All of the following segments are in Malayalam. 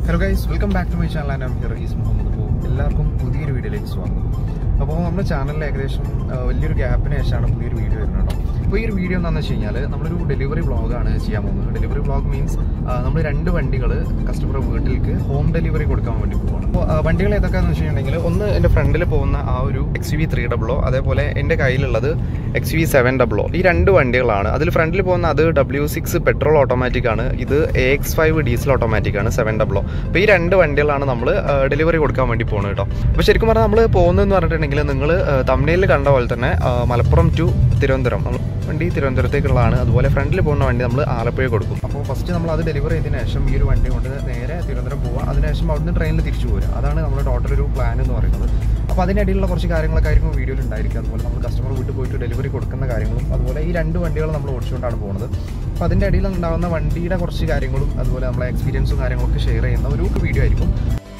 Hello guys welcome back to my channel and here is Muhammad അപ്പോൾ എല്ലാവർക്കും പുതിയൊരു വീഡിയോയിലേക്ക് സ്വാഗതം അപ്പോൾ നമ്മുടെ ചാനലിൽ ഏകദേശം ആ, വലിയൊരു ഗ്യാപ്പിന് ശേഷമാണ് പുതിയൊരു വീഡിയോ വരുന്നത് കേട്ടോ അപ്പോൾ ഈ ഒരു വീഡിയോ എന്താണെന്ന് വെച്ച് കഴിഞ്ഞാൽ നമ്മളൊരു ഡെലിവറി വ്ളോഗാണ് ചെയ്യാൻ പോകുന്നത് ഡെലിവറി വ്ളോഗ് മീൻസ് നമ്മൾ രണ്ട് വണ്ടികൾ കസ്റ്റമർ വീട്ടിലേക്ക് ഹോം ഡെലിവറി കൊടുക്കാൻ വേണ്ടി പോവാണ് അപ്പോൾ ആ, വണ്ടികൾ ഏതൊക്കെയാണെന്ന് വെച്ച് കഴിഞ്ഞിട്ടുണ്ടെങ്കിൽ ഒന്ന് എൻ്റെ ഫ്രണ്ടിൽ പോകുന്ന ആ ഒരു എക്സ് വി ത്രീ ഡബിളോ അതേപോലെ എൻ്റെ കയ്യിലുള്ളത് എക്സ് വി സെവൻ ഡബിളോ ഈ രണ്ട് വണ്ടികളാണ് അതിൽ ഫ്രണ്ടിൽ പോകുന്ന അത് ഡബ്ല്യു സിക്സ് പെട്രോൾ ഓട്ടോമാറ്റിക് ആണ് ഇത് A X five diesel automatic ആണ് സെവൻ ഡബിളോ അപ്പോൾ ഈ രണ്ട് വണ്ടികളാണ് നമ്മൾ ഡെലിവറി കൊടുക്കാൻ വേണ്ടി പോകുന്നത് കേട്ടോ അപ്പോൾ ശരിക്കും പറഞ്ഞാൽ നമ്മൾ പോകുന്നതെന്ന് പറഞ്ഞിട്ടുണ്ടെങ്കിൽ നിങ്ങൾ തമിഴിൽ കണ്ട പോലെ തന്നെ ആ, മലപ്പുറം ടു തിരുവനന്തപുരം നമ്മൾ വണ്ടി തിരുവനന്തപുരത്തേക്കുള്ളതാണ് അതുപോലെ ഫ്രണ്ടിൽ പോകുന്ന വണ്ടി നമ്മൾ ആലപ്പുഴ കൊടുക്കും അപ്പോൾ ഫസ്റ്റ് നമ്മൾ അത് ഡെലിവറി ചെയ്തതിന് ശേഷം ഈ ഒരു വണ്ടി കൊണ്ട് നേരെ തിരുവനന്തപുരം പോവുക അതിനുശേഷം അവിടുന്ന് ട്രെയിനിൽ തിരിച്ചു പോരുക അതാണ് നമ്മുടെ ടോട്ടൽ ഒരു പ്ലാൻ എന്ന് പറയുന്നത് അപ്പോൾ അതിനിടയിലുള്ള കുറച്ച് കാര്യങ്ങളൊക്കെ ആയിരിക്കും വീഡിയോയിൽ ഉണ്ടായിരിക്കും അതുപോലെ നമ്മൾ കസ്റ്റമർ വീട്ടിൽ പോയിട്ട് ഡെലിവറി കൊടുക്കുന്ന കാര്യങ്ങളും അതുപോലെ ഈ രണ്ട് വണ്ടികൾ നമ്മൾ ഓടിച്ചുകൊണ്ടാണ് പോകുന്നത് അപ്പോൾ അതിൻ്റെ ഇടയിൽ ഉണ്ടാകുന്ന വണ്ടിയുടെ കുറച്ച് കാര്യങ്ങളും അതുപോലെ നമ്മളെ എക്സ്പീരിയൻസും കാര്യങ്ങളൊക്കെ ഷെയർ ചെയ്യുന്ന ഒരു വീഡിയോ ആയിരിക്കും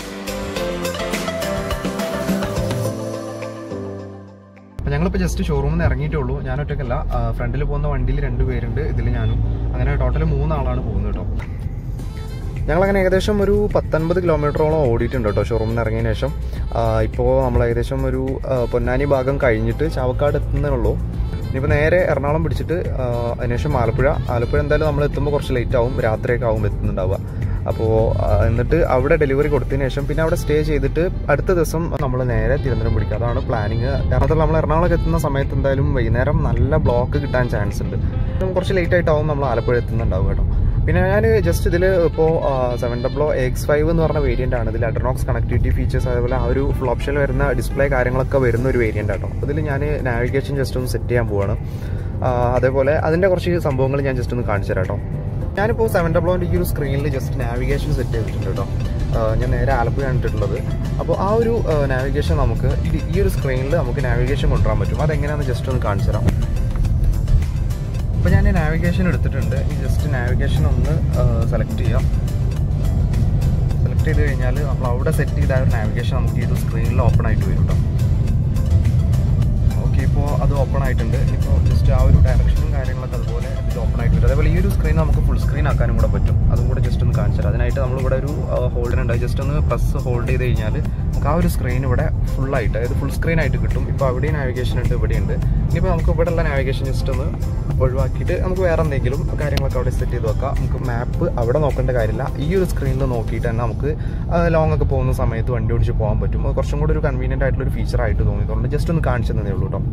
അപ്പോൾ ഞങ്ങളിപ്പോൾ ജസ്റ്റ് ഷോറൂമിൽ നിന്ന് ഇറങ്ങിയിട്ടേ ഉള്ളൂ ഞാൻ ഒറ്റയ്ക്കല്ല ഫ്രണ്ടിൽ പോകുന്ന വണ്ടിയിൽ രണ്ട് പേരുണ്ട് ഇതിൽ ഞാനും അങ്ങനെ ടോട്ടൽ മൂന്നാളാണ് പോകുന്നത് കേട്ടോ ഞങ്ങളങ്ങനെ ഏകദേശം ഒരു പത്തൊൻപത് കിലോമീറ്ററോളം ഓടിയിട്ടുണ്ട് കേട്ടോ ഷോറൂമിൽ നിന്ന് ഇറങ്ങിയതിന് ശേഷം ഇപ്പോൾ നമ്മൾ ഏകദേശം ഒരു ആ, പൊന്നാനി ഭാഗം കഴിഞ്ഞിട്ട് ചാവക്കാട് എത്തുന്നേ ഉള്ളൂ ഇനിയിപ്പോൾ നേരെ എറണാകുളം പിടിച്ചിട്ട് ആ, അതിനുശേഷം ആലപ്പുഴ ആലപ്പുഴ എന്തായാലും നമ്മൾ എത്തുമ്പോൾ കുറച്ച് ലേറ്റ് ആവും രാത്രിയൊക്കെ ആവും എത്തുന്നുണ്ടാവുക അപ്പോൾ എന്നിട്ട് അവിടെ ഡെലിവറി കൊടുത്തതിന് ശേഷം പിന്നെ അവിടെ സ്റ്റേ ചെയ്തിട്ട് അടുത്ത ദിവസം നമ്മൾ നേരെ തിരുവനന്തപുരം പിടിക്കുക അതാണ് പ്ലാനിങ് കാരണം നമ്മൾ എറണാകുളം എത്തുന്ന സമയത്ത് എന്തായാലും വൈകുന്നേരം നല്ല ബ്ലോക്ക് കിട്ടാൻ ചാൻസ് ഉണ്ട് അപ്പം കുറച്ച് ലേറ്റ് ആയിട്ടാവും നമ്മൾ ആലപ്പുഴ എത്തുന്നുണ്ടാവും കേട്ടോ പിന്നെ ഞാൻ ജസ്റ്റ് ഇതിൽ ഇപ്പോൾ സെവൻ ഡബ്ലോ എക്സ് ഫൈവ് എന്ന് പറഞ്ഞ വേരിയൻ്റ് ആണ് ഇതിൽ അഡ്രോക്സ് കണക്ടിവിറ്റി ഫീച്ചേഴ്സ് അതേപോലെ ആ ഒരു ഫുൾ ഓപ്ഷനിൽ വരുന്ന ഡിസ്പ്ലേ കാര്യങ്ങളൊക്കെ വരുന്ന ഒരു വേരിയൻ്റ് ആട്ടോ ഇതിൽ ഞാൻ നാവിഗേഷൻ ജസ്റ്റ് ഒന്ന് സെറ്റ് ചെയ്യാൻ പോവാണ് ആ, അതേപോലെ അതിൻ്റെ കുറച്ച് സംഭവങ്ങൾ ഞാൻ ജസ്റ്റ് ഒന്ന് കാണിച്ചു തരാം കേട്ടോ ഞാനിപ്പോൾ സെവൻ ഡബ്ലോൻ്റെ ഈ ഒരു സ്ക്രീനിൽ ജസ്റ്റ് നാവിഗേഷൻ സെറ്റ് ചെയ്തിട്ടുണ്ട് കേട്ടോ ആ, ഞാൻ നേരെ ആലപ്പുഴ കണ്ടിട്ടുള്ളത് അപ്പോൾ ആ ഒരു നാവിഗേഷൻ നമുക്ക് ഇത് ഈ ഒരു സ്ക്രീനിൽ നമുക്ക് നാവിഗേഷൻ കൊണ്ടുവരാൻ പറ്റും അതെങ്ങനെയാണെന്ന് ജസ്റ്റ് ഒന്ന് കാണിച്ചു തരാം അപ്പോൾ ഞാൻ നാവിഗേഷൻ എടുത്തിട്ടുണ്ട് ഈ ജസ്റ്റ് നാവിഗേഷൻ ഒന്ന് സെലക്ട് ചെയ്യാം സെലക്ട് ചെയ്ത് കഴിഞ്ഞാൽ നമ്മൾ അവിടെ സെറ്റ് ചെയ്ത ആ ഒരു നാവിഗേഷൻ നമുക്ക് ഈ ഒരു സ്ക്രീനിൽ ഓപ്പൺ ആയിട്ട് വരും കേട്ടോ ഓക്കെ ഇപ്പോൾ അത് ഓപ്പൺ ആയിട്ടുണ്ട് ഇപ്പോൾ ജസ്റ്റ് ആ ഒരു ഡയറക്ഷനും കാര്യങ്ങളൊക്കെ അതുപോലെ ഇത് ഓപ്പൺ ആയിട്ട് വരും അതേപോലെ ഈ ഒരു സ്ക്രീൻ നമുക്ക് ഫുൾ സ്ക്രീൻ ആക്കാനും കൂടെ പറ്റും അതും കൂടെ ജസ്റ്റ് ഒന്ന് കാണിച്ചു തരാം അതിനായിട്ട് നമ്മളിവിടെ ഒരു ഹോൾഡർ ഉണ്ട് ജസ്റ്റ് ഒന്ന് പ്രസ് ഹോൾഡ് ചെയ്ത് കഴിഞ്ഞാൽ നമുക്ക് ആ ഒരു സ്ക്രീൻ ഇവിടെ full ആയിട്ട് അതായത് ഫുൾ സ്ക്രീൻ ആയിട്ട് കിട്ടും ഇപ്പോൾ അവിടെയും നാവിഗേഷൻ ഉണ്ട് ഇവിടെയുണ്ട് ഇനിയിപ്പോൾ നമുക്ക് ഇവിടെ ഉള്ള നാവിഗേഷൻ ജസ്റ്റ് ഒന്ന് ഒഴിവാക്കിയിട്ട് നമുക്ക് വേറെ എന്തെങ്കിലും കാര്യങ്ങളൊക്കെ അവിടെ സെറ്റ് ചെയ്ത് വെക്കാം നമുക്ക് മാപ്പ് അവിടെ നോക്കേണ്ട കാര്യമില്ല ഈ ഒരു സ്ക്രീനിൽ നോക്കിയിട്ട് തന്നെ നമുക്ക് ലോങ് ഒക്കെ പോകുന്ന സമയത്ത് വണ്ടി ഓടിച്ച് പോകാൻ പറ്റും അത് കുറച്ചും കൂടി ഒരു കൺവീനിയൻ്റ് ആയിട്ടുള്ള ഒരു ഫീച്ചർ ആയിട്ട് തോന്നിയതുകൊണ്ട് ജസ്റ്റ് ഒന്ന് കാണിച്ചു തന്നേ ഉള്ളൂ കേട്ടോ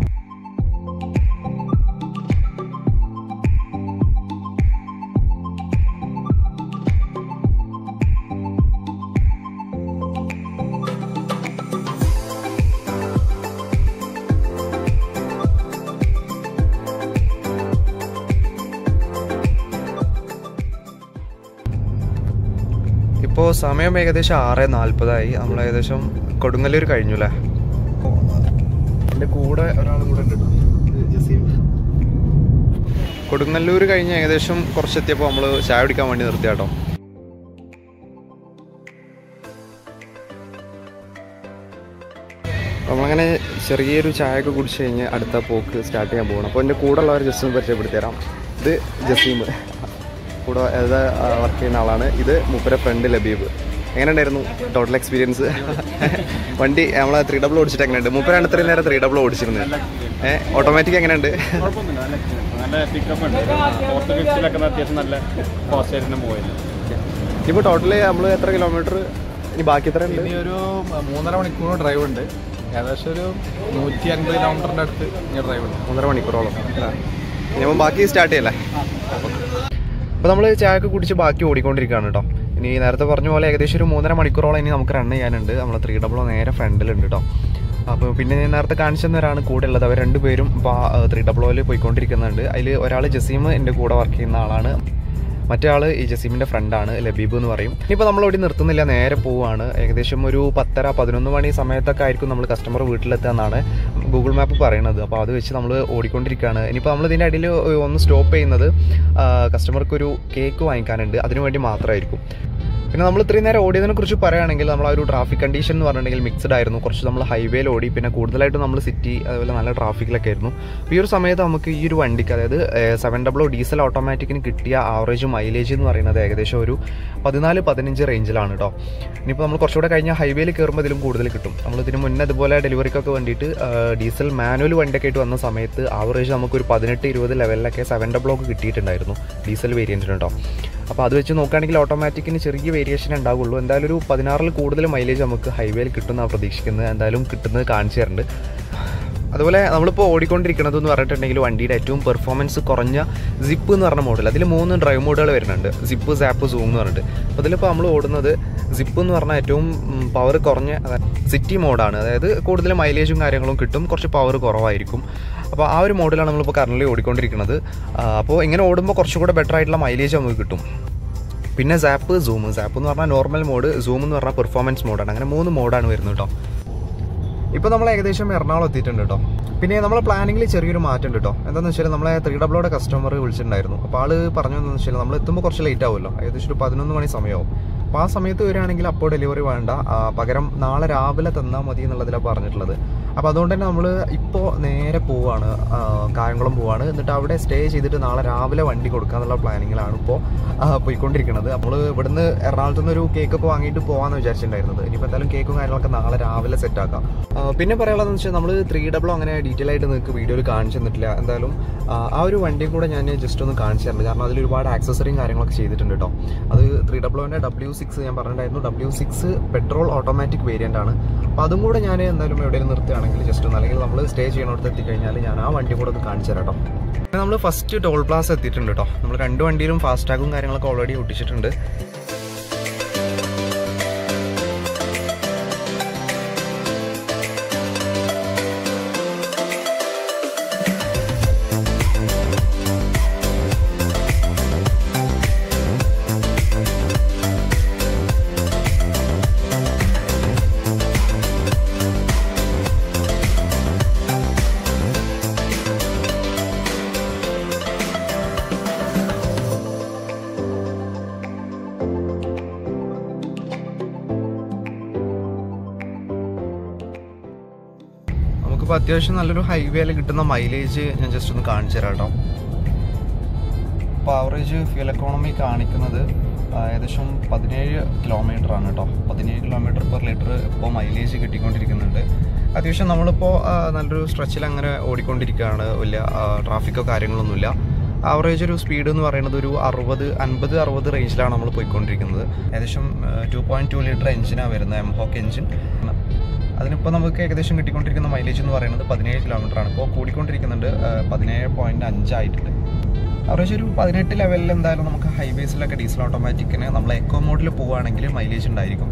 ഇപ്പോൾ സമയം ഏകദേശം ആറ് നാൽപ്പതായി നമ്മൾ ഏകദേശം കൊടുങ്ങല്ലൂർ കഴിഞ്ഞു അല്ലേ എൻ്റെ കൂടെ ഒരാളും കൂടെ ഉണ്ട് കേട്ടോ. ഇത് ജസീം കൊടുങ്ങല്ലൂർ കഴിഞ്ഞ് ഏകദേശം കുറച്ചെത്തിയപ്പോൾ നമ്മൾ ചായ കുടിക്കാൻ വേണ്ടി നിർത്തിയ കേട്ടോ നമ്മളങ്ങനെ ചെറിയൊരു ചായയൊക്കെ കുടിച്ച് കഴിഞ്ഞ് അടുത്ത പോക്ക് സ്റ്റാർട്ട് ചെയ്യാൻ പോകണം അപ്പോൾ എൻ്റെ കൂടെ ഉള്ളവർ ജസ്റ്റ് ഒന്ന് പരിചയപ്പെടുത്തി തരാം ഇത് ജസീം കൂടെ ഏത് വർക്ക് ചെയ്യുന്ന ആളാണ് ഇത് മൂപ്പരെ ഫ്രണ്ട് ലബീബ് എങ്ങനെ ഉണ്ടായിരുന്നു ടോട്ടൽ എക്സ്പീരിയൻസ് വണ്ടി നമ്മളെ ത്രീ ഡബിൾ ഓടിച്ചിട്ട് എങ്ങനെയുണ്ട് മൂപ്പരാണ് ഇത്രയും നേരം ത്രീ ഡബിൾ ഓടിച്ചിരുന്നത് ഏഹ് ഓട്ടോമാറ്റിക് എങ്ങനെയുണ്ട് കുഴപ്പമൊന്നുമില്ല നല്ല നല്ല പിക്കപ്പ് ഉണ്ട് ഫോർത്ത് ഫിഫ്റ്റിലൊക്കെ അത്യാവശ്യം നല്ല ഫാസ്റ്റ് ആയിട്ട് തന്നെ പോയത് ഇപ്പോൾ ടോട്ടല് നമ്മൾ എത്ര കിലോമീറ്റർ ഇനി ബാക്കി എത്ര ഉണ്ട് ഇനി ഒരു മൂന്നര മണിക്കൂർ ഡ്രൈവ് ഉണ്ട് ഏകദേശം ഒരു നൂറ്റി അൻപത് കിലോമീറ്ററിൻ്റെ അടുത്ത് ഇനി ഡ്രൈവ് ഉണ്ട് മൂന്നര മണിക്കൂറോളം ഇനിയിപ്പോൾ ബാക്കി സ്റ്റാർട്ട് ചെയ്യല്ലേ അപ്പോൾ നമ്മൾ ചായയൊക്കെ കുടിച്ച് ബാക്കി ഓടിക്കൊണ്ടിരിക്കുകയാണ് കേട്ടോ ഇനി നേരത്തെ പറഞ്ഞ പോലെ ഏകദേശം ഒരു മൂന്നര മണിക്കൂറോളം ഇനി നമുക്ക് റൺ ചെയ്യാനുണ്ട് നമ്മൾ ത്രീ ഡബിളോ നേരെ ഫ്രണ്ടിലുണ്ട് കേട്ടോ അപ്പോൾ പിന്നെ ഞാൻ നേരത്തെ കാണിച്ചു തന്നവരാണ് കൂടെ ഉള്ളത് അവർ രണ്ടുപേരും ത്രീ ഡബിളോയിൽ പോയിക്കൊണ്ടിരിക്കുന്നുണ്ട് അതിൽ ഒരാൾ ജസീം എൻ്റെ കൂടെ വർക്ക് ചെയ്യുന്ന ആളാണ് മറ്റേ ആൾ ഈ ജസീമിൻ്റെ ഫ്രണ്ടാണ് ലബീബ് എന്ന് പറയും ഇനിയിപ്പോൾ നമ്മൾ ഇവിടെ നിർത്തുന്നില്ല നേരെ പോവുകയാണ് ഏകദേശം ഒരു പത്തര പതിനൊന്ന് മണി സമയത്തൊക്കെ ആയിരിക്കും നമ്മൾ കസ്റ്റമർ വീട്ടിലെത്തുക എന്നാണ് ഗൂഗിൾ മാപ്പ് പറയണത് അപ്പോൾ അത് വെച്ച് നമ്മൾ ഓടിക്കൊണ്ടിരിക്കുകയാണ് ഇനിയിപ്പോൾ നമ്മൾ ഇതിൻ്റെ ഇടയിൽ ഒന്ന് സ്റ്റോപ്പ് ചെയ്യുന്നത് കസ്റ്റമർക്ക് ഒരു കേക്ക് വാങ്ങിക്കാനുണ്ട് അതിനു വേണ്ടി മാത്രമായിരിക്കും പിന്നെ നമ്മൾ ഇത്രയും നേരം ഓടിയതിനെ കുറിച്ച് പറയുകയാണെങ്കിൽ നമ്മൾ ആ ഒരു ട്രാഫിക് കണ്ടീഷൻ എന്ന് പറഞ്ഞിട്ടുണ്ടെങ്കിൽ മിക്സ്ഡ് ആയിരുന്നു കുറച്ച് നമ്മൾ ഹൈവേയിൽ ഓടി പിന്നെ കൂടുതലായിട്ട് നമ്മൾ സിറ്റി അതുപോലെ നല്ല ട്രാഫിക്കിലൊക്കെ ആയിരുന്നു അപ്പോൾ ഈ ഒരു സമയത്ത് നമുക്ക് ഈ ഒരു വണ്ടിക്ക് അതായത് സെവൻ ഡബിൾ ഡീസൽ ഓട്ടോമാറ്റിക്കിന് കിട്ടിയ ആവറേജ് മൈലേജ് എന്ന് പറയുന്നത് ഏകദേശം ഒരു പതിനാല് പതിനഞ്ച് റേഞ്ചിലാണ് കേട്ടോ ഇനിയിപ്പോൾ നമ്മൾ കുറച്ചുകൂടെ കഴിഞ്ഞാൽ ഹൈവേയിൽ കയറുമ്പോൾ ഇതിലും കൂടുതൽ കിട്ടും നമ്മൾ ഇതിന് മുന്നേ ഇതുപോലെ ഡെലിവറിക്കൊക്കെ വേണ്ടിയിട്ട് ആ, ഡീസൽ മാനുവൽ വണ്ടിയൊക്കെ ആയിട്ട് വന്ന സമയത്ത് ആവറേജ് നമുക്കൊരു പതിനെട്ട് ഇരുപത് ലെവലിലൊക്കെ സെവൻ ഡബിളൊക്കെ കിട്ടിയിട്ടുണ്ടായിരുന്നു ഡീസൽ വേരിയൻറ്റിന് കേട്ടോ അപ്പോൾ അത് വെച്ച് നോക്കുകയാണെങ്കിൽ ഓട്ടോമാറ്റിക്കിന് ചെറിയ വേരിയേഷൻ ഉണ്ടാവുള്ളൂ എന്തായാലും ഒരു പതിനാറിൽ കൂടുതൽ മൈലേജ് നമുക്ക് ഹൈവേയിൽ കിട്ടുമെന്നാണ് പ്രതീക്ഷിക്കുന്നത് എന്തായാലും കിട്ടുന്നത് കാണിച്ചു തരുന്നുണ്ട് അതുപോലെ നമ്മളിപ്പോൾ ഓടിക്കൊണ്ടിരിക്കുന്നത് എന്ന് പറഞ്ഞിട്ടുണ്ടെങ്കിൽ വണ്ടിയുടെ ഏറ്റവും പെർഫോമൻസ് കുറഞ്ഞ സിപ്പ് എന്ന് പറഞ്ഞ മോഡൽ അതിൽ മൂന്ന് ഡ്രൈവ് മോഡുകൾ വരുന്നുണ്ട് സിപ്പ് സാപ്പ് സൂം എന്ന് പറഞ്ഞിട്ട് അപ്പോൾ ഇതിലിപ്പോൾ നമ്മൾ ഓടുന്നത് സിപ്പ് എന്ന് പറഞ്ഞാൽ ഏറ്റവും പവർ കുറഞ്ഞ സിറ്റി മോഡാണ് അതായത് കൂടുതൽ മൈലേജും കാര്യങ്ങളും കിട്ടും കുറച്ച് പവർ കുറവായിരിക്കും അപ്പോൾ ആ ഒരു മോഡലാണ് നമ്മളിപ്പോൾ കറൻ്റ് ഓടിക്കൊണ്ടിരിക്കുന്നത് ആ, അപ്പോൾ ഇങ്ങനെ ഓടുമ്പോൾ കുറച്ചുകൂടെ ബെറ്റർ ആയിട്ടുള്ള മൈലേജ് നമുക്ക് കിട്ടും പിന്നെ സാപ്പ് സൂം സാപ്പ് എന്ന് പറഞ്ഞാൽ നോർമൽ മോഡ് സൂം എന്ന് പറഞ്ഞാൽ പെർഫോമൻസ് മോഡാണ് അങ്ങനെ മൂന്ന് മോഡാണ് വരുന്നത് കേട്ടോ ഇപ്പോൾ നമ്മൾ ഏകദേശം എറണാകുളം എത്തിയിട്ടുണ്ട് കേട്ടോ പിന്നെ നമ്മളെ പ്ലാനിങ്ങിൽ ചെറിയൊരു മാറ്റം ഉണ്ട് കേട്ടോ എന്താണെന്ന് വെച്ചാൽ നമ്മളെ ത്രീ ഡബ്ലോടെ കസ്റ്റമർ വിളിച്ചിട്ടുണ്ടായിരുന്നു അപ്പോൾ ആള് പറഞ്ഞു എന്ന് വെച്ചാൽ നമ്മൾ എത്തുമ്പോൾ കുറച്ച് ലേറ്റ് ആവുമല്ലോ ഏകദേശം ഒരു പതിനൊന്ന് മണി സമയമാവും അപ്പോൾ ആ സമയത്ത് വരികയാണെങ്കിൽ അപ്പോൾ ഡെലിവറി വേണ്ട ആ, പകരം നാളെ രാവിലെ തന്നാൽ മതി എന്നുള്ളതിലാണ് പറഞ്ഞിട്ടുള്ളത് അപ്പോൾ അതുകൊണ്ട് തന്നെ നമ്മൾ ഇപ്പോൾ നേരെ പോവാണ് ആ, കായംകുളം പോവാണ് എന്നിട്ട് അവിടെ സ്റ്റേ ചെയ്തിട്ട് നാളെ രാവിലെ വണ്ടി കൊടുക്കുക എന്നുള്ള പ്ലാനിങ്ങിലാണ് ഇപ്പോൾ പോയിക്കൊണ്ടിരിക്കുന്നത് നമ്മൾ ഇവിടുന്ന് എറണാകുളത്ത് നിന്ന് ഒരു കേക്കൊക്കെ വാങ്ങിയിട്ട് പോകാമെന്ന് വിചാരിച്ചിട്ടുണ്ടായിരുന്നത് ഇനിയിപ്പോൾ എന്തായാലും കേക്കും കാര്യങ്ങളൊക്കെ നാളെ രാവിലെ സെറ്റ് ആക്കാം ആ, പിന്നെ പറയാനുള്ളതെന്ന് വെച്ചാൽ നമ്മൾ ത്രീ ഡബിളോ അങ്ങനെ ഡീറ്റെയിൽ ആയിട്ട് നിങ്ങൾക്ക് വീഡിയോയിൽ കാണിച്ചു തന്നിട്ടില്ല എന്തായാലും ആ, ആ ഒരു വണ്ടിയും കൂടെ ഞാൻ ജസ്റ്റ് ഒന്ന് കാണിച്ചു തരുന്നുണ്ട് കാരണം അതിൽ ഒരുപാട് ആക്സസറിയും കാര്യങ്ങളൊക്കെ ചെയ്തിട്ടുണ്ട് കേട്ടോ അത് ത്രീ ഡബ്ല്യൂൻ്റെ ഡബ്ല്യു സിക്സ് ഞാൻ പറഞ്ഞിട്ടുണ്ടായിരുന്നു W six petrol automatic variant ആണ് അപ്പോൾ അതും കൂടെ ഞാൻ എന്തായാലും എവിടെയും നിർത്തുകയാണെങ്കിൽ ജസ്റ്റ് ഒന്ന് അല്ലെങ്കിൽ നമ്മൾ സ്റ്റേ ചെയ്യണോടത്ത് എത്തിക്കഴിഞ്ഞാൽ ഞാൻ ആ വണ്ടി കൂടെ ഒന്ന് കാണിച്ചു തരാം കേട്ടോ നമ്മൾ ഫസ്റ്റ് ടോൾ പ്ലാസ് എത്തിയിട്ടുണ്ട് കേട്ടോ നമ്മൾ രണ്ട് വണ്ടിയിലും ഫാസ്റ്റാഗും കാര്യങ്ങളൊക്കെ ഓൾറെഡി ഒട്ടിച്ചിട്ടുണ്ട് നമുക്കിപ്പോൾ അത്യാവശ്യം നല്ലൊരു ഹൈവേയിൽ കിട്ടുന്ന മൈലേജ് ഞാൻ ജസ്റ്റ് ഒന്ന് കാണിച്ചു തരാം കേട്ടോ ഇപ്പോൾ ആവറേജ് ഫ്യൂൽ എക്കോണമി കാണിക്കുന്നത് ആ, ഏകദേശം പതിനേഴ് കിലോമീറ്റർ ആണ് കേട്ടോ പതിനേഴ് കിലോമീറ്റർ പെർ ലിറ്റർ ഇപ്പോൾ മൈലേജ് കിട്ടിക്കൊണ്ടിരിക്കുന്നുണ്ട് അത്യാവശ്യം നമ്മളിപ്പോൾ ആ, നല്ലൊരു സ്ട്രെച്ചിൽ അങ്ങനെ ഓടിക്കൊണ്ടിരിക്കുകയാണ് വലിയ ട്രാഫിക്കോ കാര്യങ്ങളൊന്നുമില്ല ആവറേജ് ഒരു സ്പീഡ് എന്ന് പറയുന്നത് ഒരു അറുപത് അൻപത് അറുപത് റേഞ്ചിലാണ് നമ്മൾ പോയിക്കൊണ്ടിരിക്കുന്നത് ഏകദേശം ടു പോയിൻറ്റ് ടു ലിറ്റർ എഞ്ചിനാണ് വരുന്നത് എംഹോക്ക് എഞ്ചിൻ അതിനിപ്പോൾ നമുക്ക് ഏകദേശം കിട്ടിക്കൊണ്ടിരിക്കുന്ന മൈലേജ് എന്ന് പറയുന്നത് പതിനേഴ് കിലോമീറ്റർ ആണ് ഇപ്പോൾ കൂടിക്കൊണ്ടിരിക്കുന്നുണ്ട് ആ, പതിനേഴ് പോയിൻറ്റ് അഞ്ചായിട്ടുണ്ട് ആവറേജ് ഒരു പതിനെട്ട് ലെവലിൽ എന്തായാലും നമുക്ക് ഹൈവേസിലൊക്കെ ഡീസൽ ഓട്ടോമാറ്റിക്കിന് നമ്മൾ എക്കോ മോഡിൽ പോവുകയാണെങ്കിൽ മൈലേജ് ഉണ്ടായിരിക്കും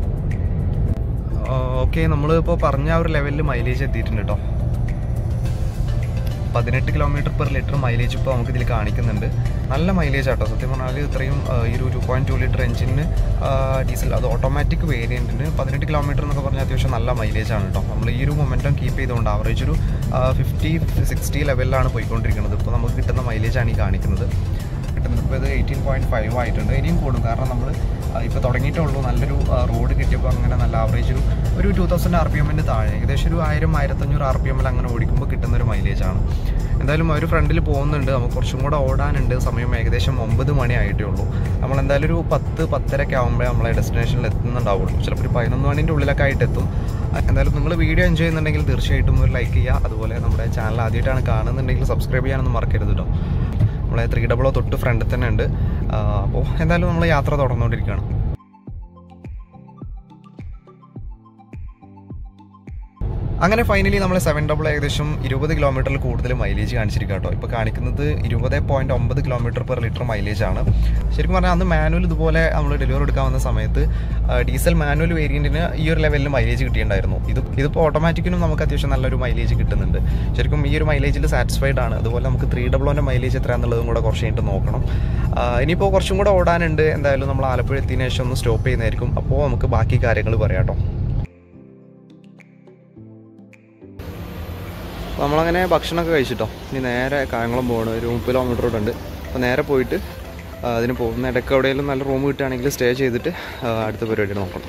ഓക്കെ നമ്മളിപ്പോൾ പറഞ്ഞ ആ ഒരു ലെവലിൽ മൈലേജ് എത്തിയിട്ടുണ്ട് കേട്ടോ പതിനെട്ട് കിലോമീറ്റർ പെർ ലിറ്റർ മൈലേജ് ഇപ്പോൾ നമുക്ക് ഇതിൽ കാണിക്കുന്നുണ്ട് നല്ല മൈലേജ് ആട്ടോ സത്യം പറഞ്ഞാൽ ഇത്രയും ആ, ഈ ഒരു ടു പോയിൻറ്റ് ടു ലിറ്റർ എഞ്ചിന് ഡീസൽ അത് ഓട്ടോമാറ്റിക് വേരിയൻറ്റിന് പതിനെട്ട് കിലോമീറ്റർ എന്നൊക്കെ പറഞ്ഞാൽ അത്യാവശ്യം നല്ല മൈലേജ് ആണ് കേട്ടോ നമ്മൾ ഈ ഒരു മൊമെൻറ്റം കീപ്പ് ചെയ്തുകൊണ്ട് ആവറേജ് ഒരു ഫിഫ്റ്റി സിക്സ്റ്റി ലെവലിലാണ് പോയിക്കൊണ്ടിരിക്കുന്നത് ഇപ്പോൾ നമുക്ക് കിട്ടുന്ന മൈലേജാണ് ഈ കാണിക്കുന്നത് കിട്ടുന്നത് ഇപ്പോൾ ഇത് എയ്റ്റീൻ പോയിൻറ്റ് ഫൈവ് ആയിട്ടുണ്ട് ഇനിയും കൂടും കാരണം നമ്മൾ ഇപ്പോൾ തുടങ്ങിയിട്ടേ ഉള്ളൂ നല്ലൊരു റോഡ് കിട്ടിയപ്പോൾ അങ്ങനെ നല്ല ആവറേജ് ഒരു ഒരു ടു തൗസൻഡ് ആർ പി എമ്മിൻ്റെ താഴെ ഏകദേശം ഒരു ആയിരം ആയിരത്തഞ്ഞൂറ് ആർ പി എമ്മിൽ അങ്ങനെ ഓടിക്കുമ്പോൾ കിട്ടുന്ന ഒരു മൈലേജ് ആണ് എന്തായാലും ഒരു ഫ്രണ്ടിൽ പോകുന്നുണ്ട് നമുക്ക് കുറച്ചും കൂടെ ഓടാനുണ്ട് സമയം ഏകദേശം ഒമ്പത് മണി ആയിട്ടേ ഉള്ളൂ നമ്മൾ എന്തായാലും ഒരു പത്ത് പത്തരയൊക്കെ ആകുമ്പോഴേ നമ്മളെ ഡെസ്റ്റിനേഷനിൽ എത്തുന്നുണ്ടാവുള്ളൂ ചിലപ്പോൾ ഒരു പതിനൊന്ന് മണിൻ്റെ ഉള്ളിലൊക്കെ ആയിട്ട് എത്തും എന്തായാലും നിങ്ങൾ വീഡിയോ എൻജോയ് ചെയ്യുന്നുണ്ടെങ്കിൽ തീർച്ചയായിട്ടും ഒരു ലൈക്ക് ചെയ്യുക അതുപോലെ നമ്മുടെ ചാനൽ ആദ്യമായിട്ടാണ് കാണുന്നുണ്ടെങ്കിൽ സബ്സ്ക്രൈബ് ചെയ്യാനൊന്നും മറക്കരുത് കേട്ടോ നമ്മളെ ത്രീ ഡബിളോ തൊട്ട് ഫ്രണ്ടിൽ തന്നെ ഉണ്ട് അപ്പോൾ എന്തായാലും നമ്മൾ യാത്ര തുടർന്നുകൊണ്ടിരിക്കുകയാണ് അങ്ങനെ ഫൈനലി നമ്മൾ സെവൻ ഡബിൾ ഏകദേശം ഇരുപത് കിലോമീറ്ററിൽ കൂടുതൽ മൈലേജ് കാണിച്ചിരിക്കുക കേട്ടോ ഇപ്പോൾ കാണിക്കുന്നത് ഇരുപത് പോയിൻറ്റ് ഒമ്പത് കിലോമീറ്റർ പെർ ലിറ്റർ മൈലേജ് ആണ് ശരിക്കും പറഞ്ഞാൽ അന്ന് മാനുവൽ ഇതുപോലെ നമ്മൾ ഡെലിവറി എടുക്കാൻ വന്ന സമയത്ത് ആ, ഡീസൽ മാനുവൽ വേരിയൻറ്റിന് ഈ ഒരു ലെവലിൽ മൈലേജ് കിട്ടിയിട്ടുണ്ടായിരുന്നു ഇത് ഇതിപ്പോൾ ഓട്ടോമാറ്റിക്കിനും നമുക്ക് അത്യാവശ്യം നല്ലൊരു മൈലേജ് കിട്ടുന്നുണ്ട് ശരിക്കും ഈ ഒരു മൈലേജിൽ സാറ്റിസ്ഫൈഡ് ആണ് അതുപോലെ നമുക്ക് ത്രീ ഡബിളോൻ്റെ മൈലേജ് എത്രയാണെന്നുള്ളതും കൂടെ കുറച്ച് കഴിഞ്ഞിട്ട് നോക്കണം ആ, ഇനിയിപ്പോൾ കുറച്ചും കൂടെ ഓടാനുണ്ട് എന്തായാലും നമ്മൾ ആലപ്പുഴ എത്തിയതിനു ശേഷം ഒന്ന് സ്റ്റോപ്പ് ചെയ്യുന്നതായിരിക്കും അപ്പോൾ നമുക്ക് ബാക്കി കാര്യങ്ങൾ പറയാം കേട്ടോ അപ്പോൾ നമ്മളങ്ങനെ ഭക്ഷണമൊക്കെ കഴിച്ചിട്ടോ ഇനി നേരെ കായംകുളം പോകണം ഒരു മുപ്പത് കിലോമീറ്റർ ഉണ്ട് അപ്പോൾ നേരെ പോയിട്ട് ആ, അതിന് പോകുന്ന ഇടയ്ക്ക് എവിടെയെങ്കിലും നല്ല റൂം കിട്ടുകയാണെങ്കിൽ സ്റ്റേ ചെയ്തിട്ട് ആ, അടുത്ത പരിപാടി നോക്കണം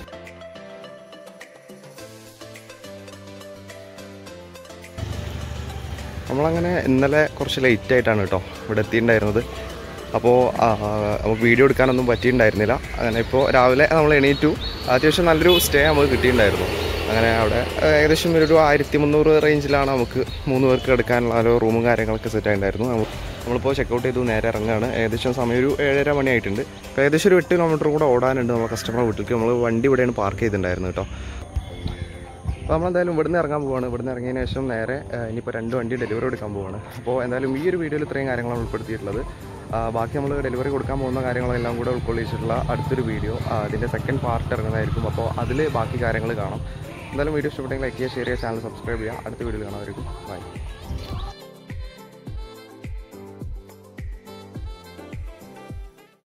നമ്മളങ്ങനെ ഇന്നലെ കുറച്ച് ലേറ്റ് ആയിട്ടാണ് കേട്ടോ ഇവിടെ എത്തിയിട്ടുണ്ടായിരുന്നത് അപ്പോൾ നമുക്ക് വീഡിയോ എടുക്കാനൊന്നും പറ്റിയിട്ടുണ്ടായിരുന്നില്ല അങ്ങനെ ഇപ്പോൾ രാവിലെ നമ്മൾ എണീറ്റു അത്യാവശ്യം നല്ലൊരു സ്റ്റേ നമുക്ക് കിട്ടിയിട്ടുണ്ടായിരുന്നു അങ്ങനെ അവിടെ ആ, ഏകദേശം ഒരു ആയിരത്തി മുന്നൂറ് റേഞ്ചിലാണ് നമുക്ക് മൂന്ന് പേർക്ക് എടുക്കാനുള്ള ഓരോ റൂമും കാര്യങ്ങളൊക്കെ സെറ്റ് ആയിട്ടുണ്ടായിരുന്നു നമ്മ- നമ്മളിപ്പോൾ ചെക്കൗട്ട് ചെയ്തു നേരെ ഇറങ്ങുകയാണ് ഏകദേശം സമയം ഒരു ഏഴര മണിയായിട്ടുണ്ട് അപ്പോൾ ഏകദേശം ഒരു എട്ട് കിലോമീറ്റർ കൂടെ ഓടാനുണ്ട് നമ്മൾ കസ്റ്റമർ വീട്ടിലേക്ക് നമ്മൾ വണ്ടി ഇവിടെയാണ് പാർക്ക് ചെയ്തിട്ടുണ്ടായിരുന്നു കേട്ടോ അപ്പോൾ നമ്മളെന്തായാലും ഇവിടുന്ന് ഇറങ്ങാൻ പോവാണ് ഇവിടുന്ന് ഇറങ്ങിയതിന് ശേഷം നേരെ ആ, ഇനിയിപ്പോൾ രണ്ട് വണ്ടി ഡെലിവറി എടുക്കാൻ പോവാണ് അപ്പോൾ എന്തായാലും ഈ ഒരു വീഡിയോയിൽ ഇത്രയും കാര്യങ്ങളാണ് ഉൾപ്പെടുത്തിയിട്ടുള്ളത് ആ, ബാക്കി നമ്മൾ ഡെലിവറി കൊടുക്കാൻ പോകുന്ന കാര്യങ്ങളെല്ലാം കൂടെ ഉൾക്കൊള്ളിച്ചിട്ടുള്ള അടുത്തൊരു വീഡിയോ അതിൻ്റെ സെക്കൻഡ് പാർട്ട് ഇറങ്ങുന്നതായിരിക്കും അപ്പോൾ അതിൽ ബാക്കി കാര്യങ്ങൾ കാണാം എന്തായാലും വീഡിയോ ഇഷ്ടപ്പെട്ടെങ്കിൽ ലൈക്ക് ചെയ്യുക ഷെയർ ചെയ്യുക ചാനൽ സബ്സ്ക്രൈബ് ചെയ്യുക അടുത്ത വീഡിയോയിൽ കാണാമായിരിക്കും ബൈ